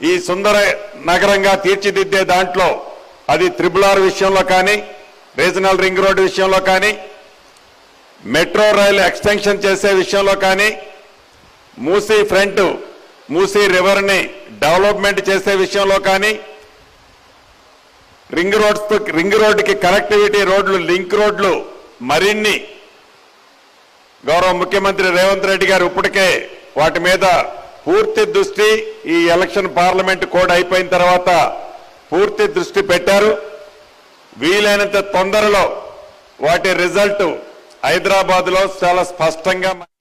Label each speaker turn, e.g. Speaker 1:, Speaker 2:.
Speaker 1: ఈ సుందర నగరంగా తీర్చిదిద్దే దాంట్లో అది త్రిబుల్ ఆర్ విషయంలో కానీ రీజనల్ రింగ్ రోడ్ విషయంలో కానీ మెట్రో రైలు ఎక్స్టెన్షన్ చేసే విషయంలో కానీ మూసీ ఫ్రంట్ మూసీ రివర్ని డెవలప్మెంట్ చేసే విషయంలో కానీ రింగ్ రోడ్స్ రింగ్ రోడ్డుకి కనెక్టివిటీ రోడ్లు లింక్ రోడ్లు మరిన్ని గౌరవ ముఖ్యమంత్రి రేవంత్ రెడ్డి గారు ఇప్పటికే వాటి మీద పూర్తి దృష్టి ఈ ఎలక్షన్ పార్లమెంట్ కోడ్ అయిపోయిన తర్వాత పూర్తి దృష్టి పెట్టారు వీలైనంత తొందరలో వాటి రిజల్ట్ హైదరాబాద్ లో చాలా స్పష్టంగా